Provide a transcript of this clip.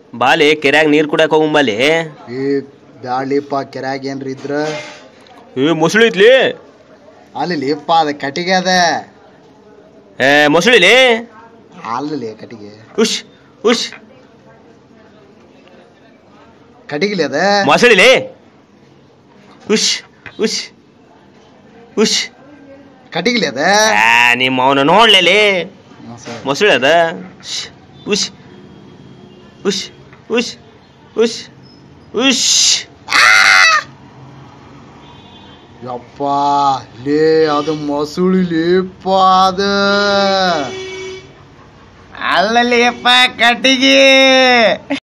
ಬಾಲಿ ಕೆರ್ಯಾಗ ನೀರು ಕುಡಿಯಕ್ಕೆ ಹೋಗಂಬಲ್ಲಿ ಏ ಬ್ಯಾಳಿಪ್ಪ ಕೆರ್ಯಾಗ ಏನ್ರಿ ಇದ್ರ ಏ ಮೊಸಳಿ ಐತ್ಲಿ ಅಲ್ಲಿಪ್ಪ ಅದ ಕಟ್ಟಿಗೆ ಅದ ಏ ಮೊಸಳಿಲಿ ಅಲ್ಲಿ ಕಟ್ಟಿಗೆ ಉಶ್ ಉಶ್ ಕಟ್ಟಿಗಿಲಿ ಅದ ಮೊಸಳಿಲಿ ಉಶ್ ಉಶ್ ಉಶ್ ಕಟ್ಟಿಗಿಲಿ ಅದ ಆ, ನಿಮ್ಮ ಅವನ ನೋಡ್ಲೇಲಿ ಮೊಸಳೆ ಅದ ಶ್ಶ್, ಉಶ್ ಉಶ್ ಉಶ್ ಉಶ್ ಉಶ್ ಯಪ್ಪ ಲೇ ಅದು ಮೊಸುಳಿ ಲೇಪ ಅದ ಅಲ್ಲಲ್ಲಿಯಪ್ಪ ಕಟ್ಟಿಗೆ